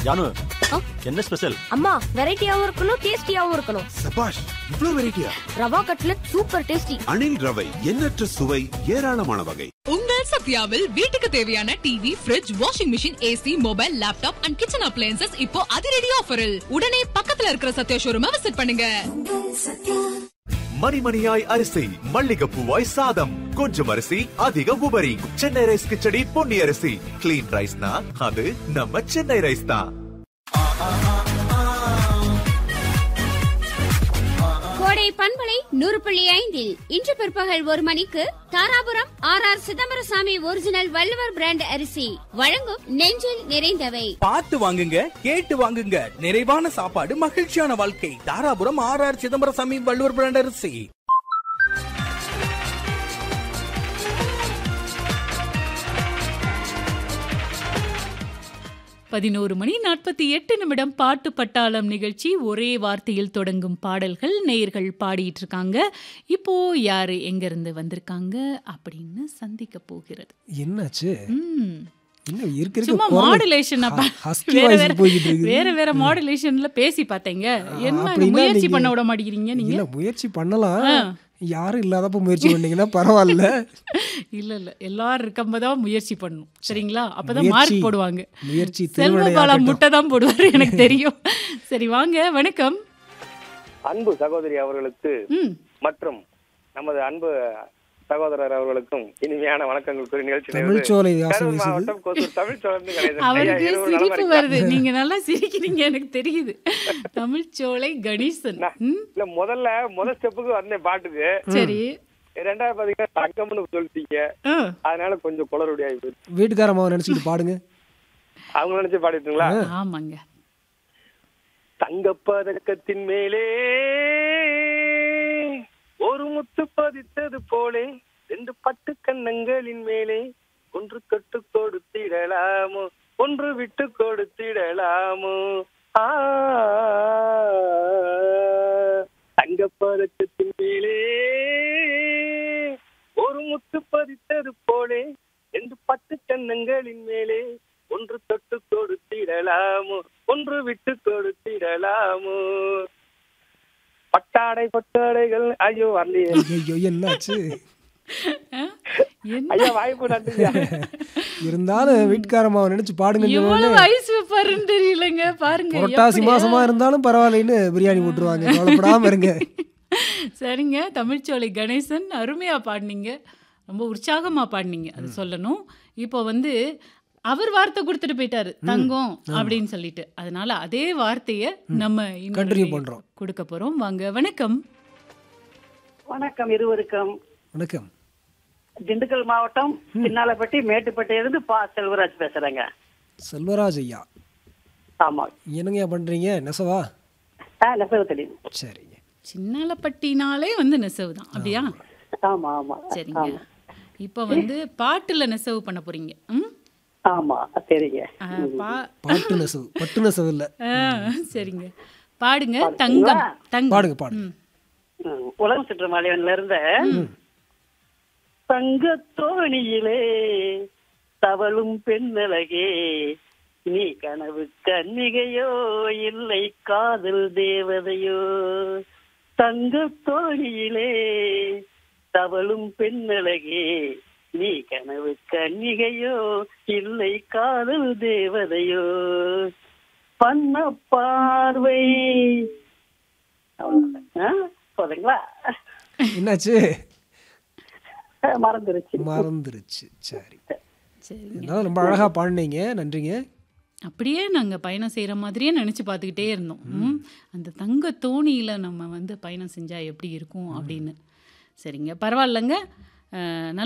ஜானு ஆ? என்ன ஸ்பெஷல் அம்மா வெரைட்டியாவும் இருக்கணும் டேஸ்டியாவும் இருக்கணும் சபாஷ் இவ்ளோ வெரைட்டியா rava cutlet super tasty Anil ரவை எண்ணற்ற சுவை ஏராளமான வகை உங்கள் சத்யாவில் வீட்டுக்கு தேவையான TV fridge washing machine AC mobile laptop and kitchen appliances இப்போ அதிரடி ஆஃபரில் உடனே பக்கத்துல இருக்கிற சத்யா ஷோரூமை விசிட் பண்ணுங்க மணிமணியாய் அரிசி மல்லிகைப்பூவாய் சாதம் கொஞ்சம் அரிசி அதிக உபரி சென்னை ரைஸ் கிச்சடி பொன்னி அரிசி கிளீன் ரைஸ்னா அது நம்ம சென்னை ரைஸ் தான் கோடை பண்பலை நூறு புள்ளி ஐந்தில் இன்று பிற்பகல் ஒரு மணிக்கு Dharapuram R R Chidambarasamy original Valluvar brand அரிசி வழங்கும் நெஞ்சில் நிறைந்தவை பார்த்து வாங்குங்க கேட்டு வாங்குங்க நிறைவான சாப்பாடு மகிழ்ச்சியான வாழ்க்கை Dharapuram R R Chidambarasamy Valluvar brand அரிசி பதினோரு மணி நாற்பத்தி எட்டு நிமிடம் பாட்டு பட்டாளம் நிகழ்ச்சி ஒரே வார்த்தையில் தொடங்கும் பாடல்கள் நேயர்கள் பாடிட்டு இருக்காங்க இப்போ யாரு எங்க இருந்து வந்திருக்காங்க அப்படின்னு சந்திக்க போகிறது என்னாச்சு ம். என்ன இருக்க இருக்க சும்மா குரல் மாடுலேஷன் ஹ- husky வேற voice வேற போய்கிட்டு இருக்குது. வேற வேற மாடுலேஷன்ல பேசி பார்த்தீங்க என்ன அப்படின்னா முயற்சி நீங்க- பண்ண விட மாட்டேங்கிறீங்க நீங்க இல்ல முயற்சி பண்ணலாம் ஆ. யாரும் இல்லாதப்ப முயற்சி பண்ணீங்கன்னா பரவாயில்ல இல்ல இல்ல எல்லாரும் இருக்கம்போதான் முயற்சி பண்ணணும் சரிங்களா அப்பதான் முயற்சி- மார்க் போடுவாங்க முயற்சி செல்வபாலா திருவினையாகட்டும். முட்டை தான் போடுவாரு எனக்கு தெரியும் சரி வாங்க வணக்கம் அன்பு சகோதரி அவர்களுக்கு ம் மற்றும் நமது அன்பு சகோதரர் அவர்களுக்கும் இனிமையான வணக்கங்கள் கூறி நிகழ்ச்சி தமிழ்ச்சோலை நிறைவு. வாசம் கரூர் வீசுது. மாவட்டம் கோசூர் தமிழ்ச்சோழந்து கணேசன் ஐயா, அவருக்கு இருவரும் நலமா சிரிப்பு இருக்கீங்களா? வருது நீங்க நல்லா சிரிக்கிறீங்க எனக்கு தெரியுது தமிழ்ச்சோலை கணேசன் ம், இல்ல முதல்ல முதல் ஸ்டெப்புக்கு வந்தேன் பாட்டுக்கு சரி ரெண்டாவது பாத்தீங்கன்னா தங்கம்னு சொல்லிட்டீங்க ஆ, அதனால கொஞ்சம் குளறுபடி ஆகி போயிடுச்சு வீட்டுக்காரமாவை நினைச்சிட்டு பாடுங்க அவங்க நினைச்சு பாடிட்டுங்களா ஆமாங்க தங்கப்பதக்கத்தின் மேலே ஒரு முத்து பதித்தது போலே ரெண்டு பட்டு கண்ணங்களின் மேலே ஒன்று தொட்டு கொடுத்திடலாமோ ஒன்று விட்டு கொடுத்திடலாமோ ஆ தங்கப்பதக்கத்தின் மேலே ஒரு முத்து பதித்தது போலே ரெண்டு பட்டு கண்ணங்களின் மேலே ஒன்று தொட்டு கொடுத்திடலாமோ ஒன்று விட்டு கொடுத்திடலாமோ பட்டாடை பட்டாடைகள் ஐயோ வரலையே ஐயோ என்னாச்சு என்ன ஐயா வாய்ப்பு நன்றியா இருந்தாலும் வீட்டுக்காரமாவை நினைச்சு பாடுங்க எவ்வளவு ஐஸ் வைப்பாருன்னு தெரியலங்க பாருங்க புரட்டாசி எப்படி- மாசமா இருந்தாலும் பரவாயில்லைன்னு பிரியாணி போட்டுருவாங்க கவலைப்படாம இருங்க சரிங்க தமிழ்ச்சோலை கணேசன் அருமையா பாடினீங்க ரொம்ப உற்சாகமா பாடினீங்க அது சொல்லணும் இப்போ வந்து அவர் வார்த்தை கொடுத்துட்டு போயிட்டாரு தங்கம் அப்படின்னு சொல்லிட்டு அதனால அதே வார்த்தையை நம்ம இன்னொரு Continue நேயர் பண்றோம். கொடுக்க போறோம் வாங்க வணக்கம் வணக்கம் இருவருக்கும் வணக்கம் திண்டுக்கல் மாவட்டம் சின்னாலப்பட்டி மேட்டுப்பட்டியிலிருந்து பா செல்வராஜ் பேசுறேங்க செல்வராஜ் ஐயா ஆமா என்னங்கய்யா பண்றீங்க நெசவா ஆ நெசவுத்தடி சரிங்க சின்னாலப்பட்டினாலே வந்து நெசவு தான் அப்படியா ஆமா ஆமா சரிங்க ஆமா. இப்போ வந்து பாட்டுல நெசவு பண்ண போறீங்க ம் ஆமா சரிங்க ஆ, பா பாட்டு நெசவு பட்டு நெசவு இல்ல ஆ, சரிங்க பாடுங்க தங்கம் தங்கம் பாடுங்க பாடுங்க ம். ம், உலகம் சுற்று மலைவன்ல இருந்த தங்க தோணியிலே தவளும் பெண்ணழகே நீ கனவு கன்னிகையோ இல்லை காதல் தேவதையோ தங்க தோணியிலே தவளும் பெண்ணழகே நீ கனவு கன்னிகையோ இல்லை காதல் தேவதையோ பண்ண பார்வை அவ்வளவுதான். ஆ? போதுங்களா என்னாச்சு மறந்துருச்சு மறந்துருச்சு சரி சரிங்க இருந்தாலும் ரொம்ப அழகா பாடுனீங்க நன்றிங்க அப்படியே நாங்கள் பயணம் செய்கிற மாதிரியே நினச்சி பார்த்துக்கிட்டே இருந்தோம் ம். அந்த தங்க தோணியில் நம்ம வந்து பயணம் செஞ்சால் எப்படி இருக்கும் அப்படின்னு சரிங்க பரவாயில்லைங்க அஹ், நல்ல